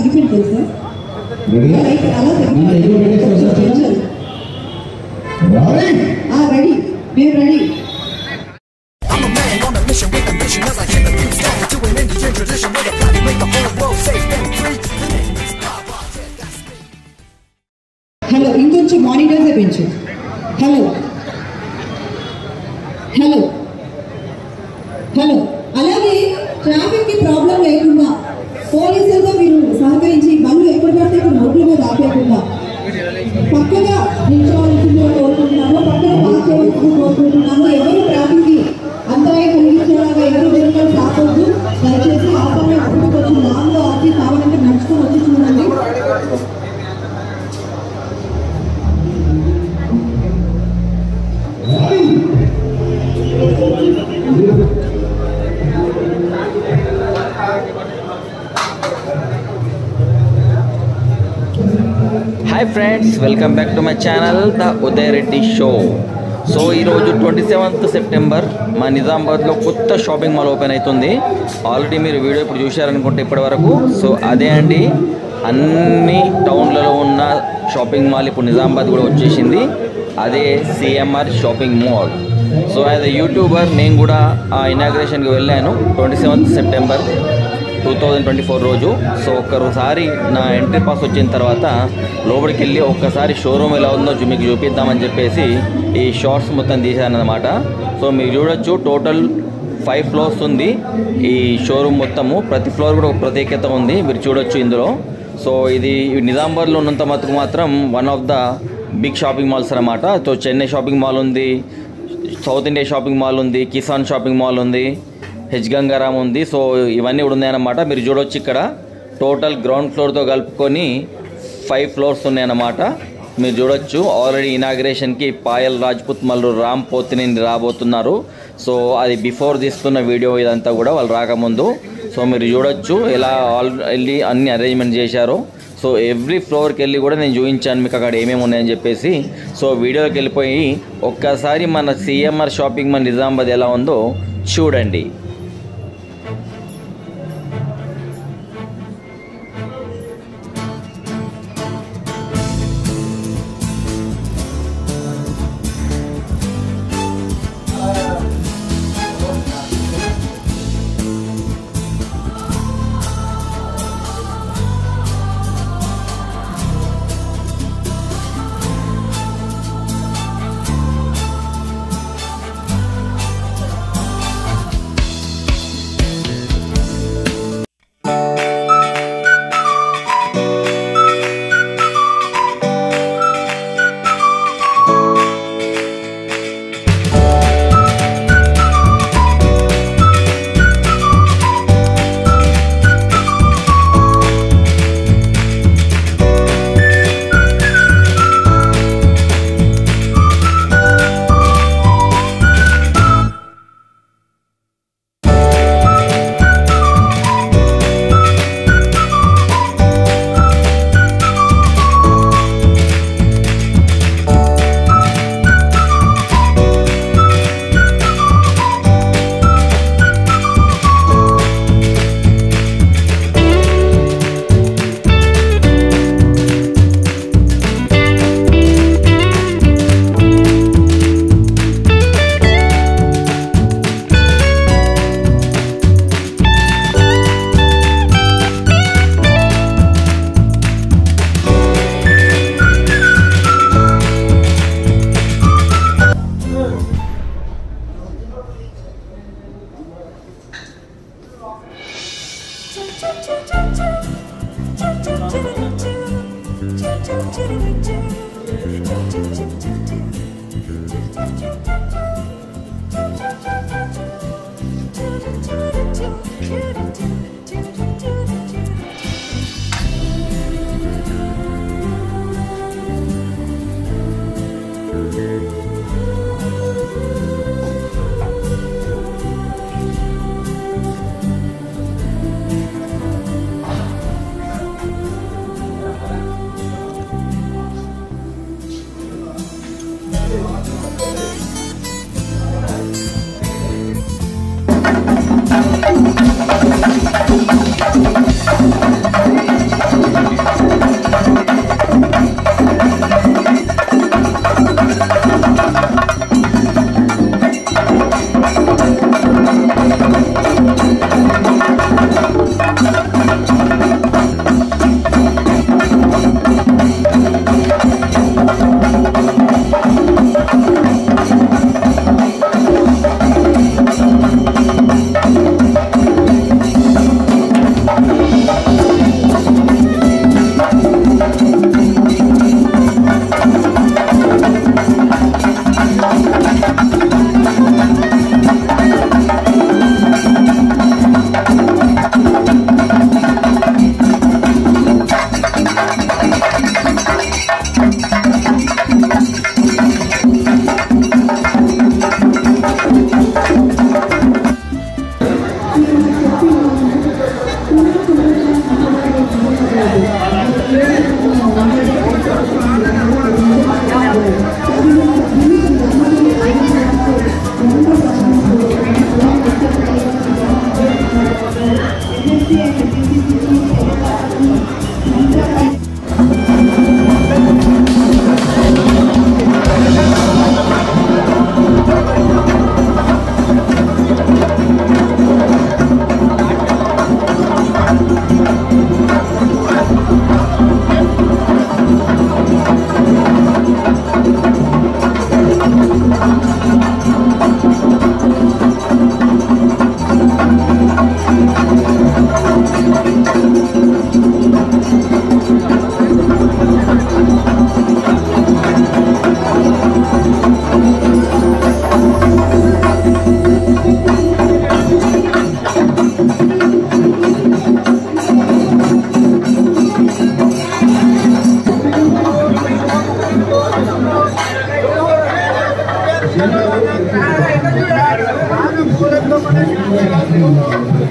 Participate తెలుసా ready like అలా మన ఎగురు పెట్టేసి వస్తారా? రెడీ ఆ రెడీ మేము ready I'm a man on a mission with a mission as I hit the new start to an Indian tradition with a plan to make the whole world safe and free. The name is Baba, yeah, that's me. Hello ఇంకొంచెం మానిటర్సే పెంచు hello hello hello అలాగే traffic కి problem లేకుండా పోలీసులతో మీరు సహకరించి బండ్లు ఎక్కడ పడితే ఇక్కడ రోడ్ల మీద ఆపేయకుండా పక్కగా నిల్చోవాల్సిందిగా కోరుకుంటున్నాను పక్కన పాస్ చేయవలసిందిగా కోరుకుంటున్నాను ఎవరు ట్రాఫిక్ కి అంతరాయం కలిగించేలాగా ఎవరు వెహికల్స్ ఆపొద్దు దయచేసి ఆపాలని ముందుకు వచ్చి లాంగ్ ఆపి కావాలంటే నడుచుకొని వచ్చి చూడండి hi friends welcome back to my channel the Uday Reddy show so ఈరోజు ట్వంటీ సెవెంత్ సెప్టెంబర్ మా నిజామాబాద్లో కొత్త షాపింగ్ మాల్ ఓపెన్ అవుతుంది ఆల్రెడీ మీరు వీడియో ఇప్పుడు చూశారనుకుంటే ఇప్పటి వరకు సో అదే అండి అన్ని టౌన్లలో ఉన్న షాపింగ్ మాల్ ఇప్పుడు నిజామాబాద్ కూడా వచ్చేసింది అదే C M R shopping mall so as a YouTuber నేను కూడా ఆ ఇనాగ్రేషన్కి వెళ్ళాను twenty seventh September two thousand twenty four రోజు సో ఒక్కసారి నా ఎంట్రీ పాస్ వచ్చిన తర్వాత లోపలికి వెళ్ళి ఒక్కసారి షోరూమ్ ఎలా ఉందో చూ- మీకు చూపిద్దామని చెప్పేసి ఈ షార్ట్స్ మొత్తం తీశానన్నమాట సో మీరు చూడొచ్చు టోటల్ ఫైవ్ ఫ్లోర్స్ ఉంది ఈ షోరూమ్ మొత్తము ప్రతి ఫ్లోర్ కూడా ఒక ప్రత్యేకత ఉంది మీరు చూడొచ్చు ఇందులో సో ఇది నిజామాబాద్లో ఉన్నంత మటుకు మాత్రం one of the big shopping malls అన్నమాట సో చెన్నై షాపింగ్ మాల్ ఉంది సౌత్ ఇండియా షాపింగ్ మాల్ ఉంది కిసాన్ షాపింగ్ మాల్ ఉంది హెచ్ గంగారాం ఉంది సో ఇవన్నీ కూడా ఉన్నాయన్నమాట మీరు చూడొచ్చు ఇక్కడ టోటల్ గ్రౌండ్ ఫ్లోర్తో కలుపుకొని ఫైవ్ ఫ్లోర్స్ ఉన్నాయన్నమాట మీరు చూడొచ్చు ఆల్రెడీ ఇనాగ్రేషన్కి పాయల్ రాజ్పుత్ మల్లు రామ్ పోతినేని రాబోతున్నారు సో అది బిఫోర్ తీస్తున్న వీడియో ఇదంతా కూడా వాళ్ళు రాకముందు సో మీరు చూడొచ్చు ఎలా ఆల్రెడీ అన్ని అరేంజ్మెంట్ చేశారో సో ఎవ్రీ ఫ్లోర్కి వెళ్ళి కూడా నేను చూపించాను మీకు అక్కడ ఏమేమి ఉన్నాయని చెప్పేసి సో వీడియోకి వెళ్ళిపోయి ఒక్కసారి మన సిఎంఆర్ షాపింగ్ మన నిజామాబాద్ ఎలా ఉందో చూడండి Thank you.